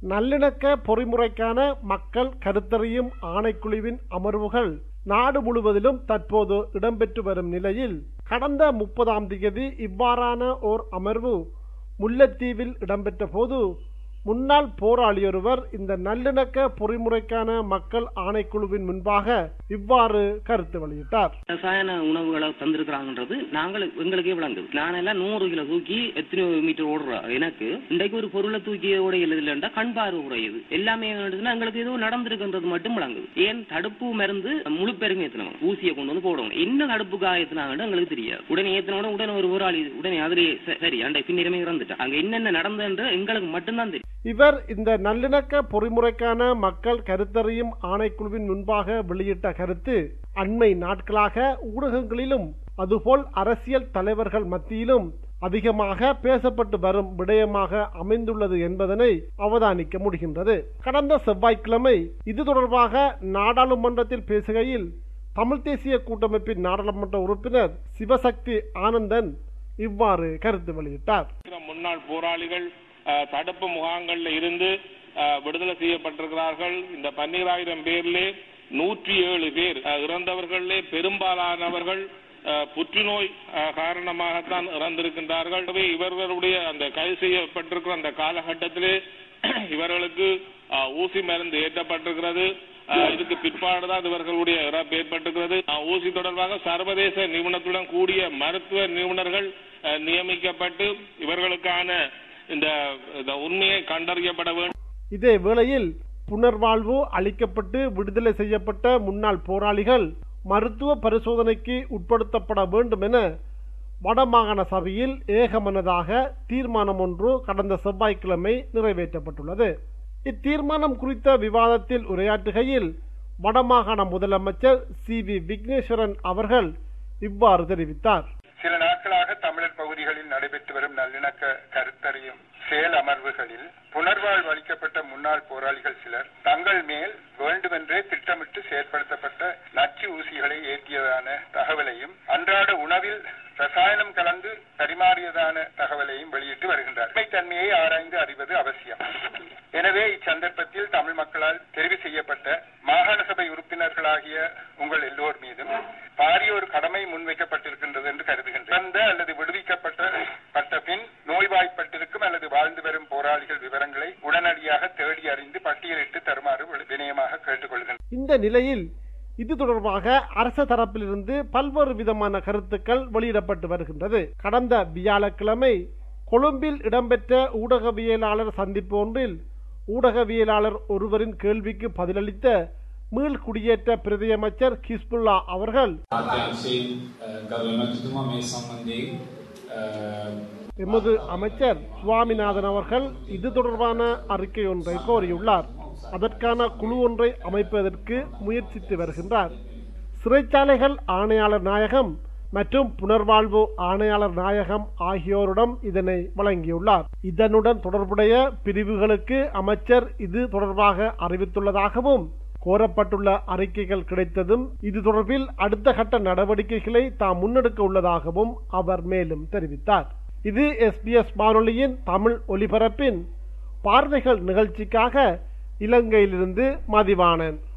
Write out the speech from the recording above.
நல்லிணக்க பொறிமுறைக்கான மக்கள் கருத்தறியும் ஆணைக்குழுவின் அமர்வுகள் நாடு முழுவதிலும் தற்போது இடம்பெற்று வரும் நிலையில் கடந்த முப்பதாம் தேதி இவ்வாறான ஓர் அமர்வு முல்லைத்தீவில் இடம்பெற்ற போது முன்னாள் போராளியொருவர் இந்த நல்லிணக்க பொறிமுறைக்கான மக்கள் ஆணைக்குழுவின் முன்பாக இவ்வாறு கருத்து வெளியிட்டார் ரசாயன உணவுகளை தந்திருக்கிறாங்கன்றது நாங்கள் எங்களுக்கே விளங்குது நான் எல்லாம் நூறு கிலோ தூக்கி எத்தனை மீட்டர் ஓடுற எனக்கு இன்றைக்கு ஒரு பொருளை தூக்கி ஓட இல்லைன்றா கண் பார்வை குறையுது எல்லாமே என்னதுன்னா எங்களுக்கு ஏதோ நடந்திருக்குன்றது மட்டும் விளங்குது ஏன் தடுப்பு மருந்து முழு பெருமை ஏத்தினவங்க ஊசியை கொண்டு வந்து போடுவாங்க என்ன தடுப்புக்காக ஏத்தினாங்கன்னு எங்களுக்கு தெரியாது உடனே ஏத்தினோட உடனே ஒரு போராளி உடனே அதிலே ச- சரி அண்டை பின்னிறமே இறந்துட்டா அங்க என்னென்ன நடந்ததுன்ற எங்களுக்கு மட்டும்தான் தெரியும் இவர் இந்த நல்லிணக்க பொறிமுறைக்கான மக்கள் கருத்தறியும் ஆணைக்குழுவின் முன்பாக வெளியிட்ட கருத்து அண்மை நாட்களாக ஊடகங்களிலும் அதுபோல் அரசியல் தலைவர்கள் மத்தியிலும் அதிகமாக பேசப்பட்டு வரும் விடயமாக அமைந்துள்ளது என்பதனை அவதானிக்க முடிகின்றது கடந்த செவ்வாய்க்கிழமை இது தொடர்பாக நாடாளுமன்றத்தில் பேசுகையில் தமிழ் தேசிய கூட்டமைப்பின் நாடாளுமன்ற உறுப்பினர் சிவசக்தி ஆனந்தன் இவ்வாறு கருத்து வெளியிட்டார் இருக்கிற முன்னாள் போராளிகள் அஹ், தடுப்பு முகாம்கள்ல இருந்து அஹ், விடுதலை செய்யப்பட்டிருக்கிறார்கள் இந்த பன்னிராயிரம் பேர்லே நூற்றி ஏழு பேர் அஹ், இறந்தவர்களே பெரும்பாலானவர்கள் அஹ், புற்றுநோய் அஹ், காரணமாகத்தான் இறந்திருக்கின்றார்கள் ஆகவே இவர்களுடைய அந்த கைது செய்யப்பட்டிருக்கிற அந்த காலகட்டத்திலே இவர்களுக்கு அஹ், ஊசி மருந்து ஏற்றப்பட்டிருக்கிறது அஹ், இதுக்கு பிற்பாடுதான் இவர்களுடைய இறப்பு ஏற்பட்டிருக்கிறது அஹ், ஊசி தொடர்பாக சர்வதேச நிபுணத்துடன் கூடிய மருத்துவ நிபுணர்கள் அஹ், நியமிக்கப்பட்டு இவர்களுக்கான இந்த இந்த உண்மையை கண்டறியப்பட வேண்டும் இதே வேளையில் புனர்வாழ்வு அளிக்கப்பட்டு விடுதலை செய்யப்பட்ட முன்னாள் போராளிகள் மருத்துவ பரிசோதனைக்கு உட்படுத்தப்பட வேண்டும் என வடமாகாண சபையில் ஏகமனதாக தீர்மானம் ஒன்று கடந்த செவ்வாய்க்கிழமை நிறைவேற்றப்பட்டுள்ளது இத்தீர்மானம் குறித்த விவாதத்தில் உரையாற்றுகையில் வடமாகாண முதலமைச்சர் சி வி விக்னேஸ்வரன் அவர்கள் இவ்வாறு தெரிவித்தார் சில நாட்களாக தமிழர் பகுதிகளில் நடைபெற்று வரும் நல்லிணக்க கருத்தறியும் செயல் அமர்வுகளில் புனர்வாழ்வு அளிக்கப்பட்ட முன்னாள் போராளிகள் சிலர் தங்கள் மேல் வேண்டுமென்றே திட்டமிட்டு செயற்படுத்தப்பட்ட நச்சு ஊசிகளை ஏற்றியதான தகவலையும் அன்றாட உணவில் ரசாயனம் கலந்து பரிமாறியதான தகவலையும் வெளியிட்டு வருகின்றார் தன்மையை ஆராய்ந்து அறிவது அவசியம் எனவே இச்சந்தர்ப்பத்தில் தமிழ் மக்களால் தெரிவு செய்யப்பட்ட மாகாண சபை உறுப்பினர்களாகிய உங்கள் எல்லோர் மீதும் பாரிய ஒரு கடமை முன்வைக்கப்பட்டிருக்கின்றது என்று கருதுகின்றேன் இறந்த அல்லது விடுவிக்கப்பட்ட பட்ட பின் நோய்வாய்ப்பட்டிருக்கும் அல்லது வாழ்ந்து வரும் போராளிகள் விவரங்களை உடனடியாக தேடி அறிந்து பட்டியலிட்டு தருமாறு வினயமாக கேட்டுக்கொள்கின்றேன் இந்த நிலையில் இது தொடர்பாக அரச தரப்பிலிருந்து பல்வேறு விதமான கருத்துக்கள் வெளியிடப்பட்டு வருகின்றது கடந்த வியாழக்கிழமை கொழும்பில் இடம்பெற்ற ஊடகவியலாளர் சந்திப்பு ஒன்றில் ஊடகவியலாளர் ஒருவரின் கேள்விக்கு பதிலளித்த மீள் குடியேற்ற பிரதியமைச்சர் ஹிஸ்புல்லா அவர்கள் ආත්‍යංශයෙන් ගරුවමතුතුමා මේ සම්බන්ධයෙන් எமது அமைச்சர் சுவாமிநாதன் அவர்கள் இது தொடர்பான அறிக்கை ஒன்றை கோரியுள்ளார் அதற்கான குழு ஒன்றை அமைப்பதற்கு முயற்சித்து வருகின்றார் சிறைச்சாலைகள் ஆணையாளர் நாயகம் மற்றும் புனர்வாழ்வு ஆணையாளர் நாயகம் ஆகியோரிடம் இதனை வழங்கியுள்ளார் இதனுடன் தொடர்புடைய பிரிவுகளுக்கு அமைச்சர் இது தொடர்பாக அறிவித்துள்ளதாகவும் கோரப்பட்டுள்ள அறிக்கைகள் கிடைத்ததும் இது தொடர்பில் அடுத்த கட்ட நடவடிக்கைகளை தாம் முன்னெடுக்க உள்ளதாகவும் அவர் மேலும் தெரிவித்தார் இது எஸ்பிஎஸ் வானொலியின் தமிழ் ஒலிபரப்பின் பார்வைகள் நிகழ்ச்சிக்காக இலங்கையிலிருந்து மதிவாணன்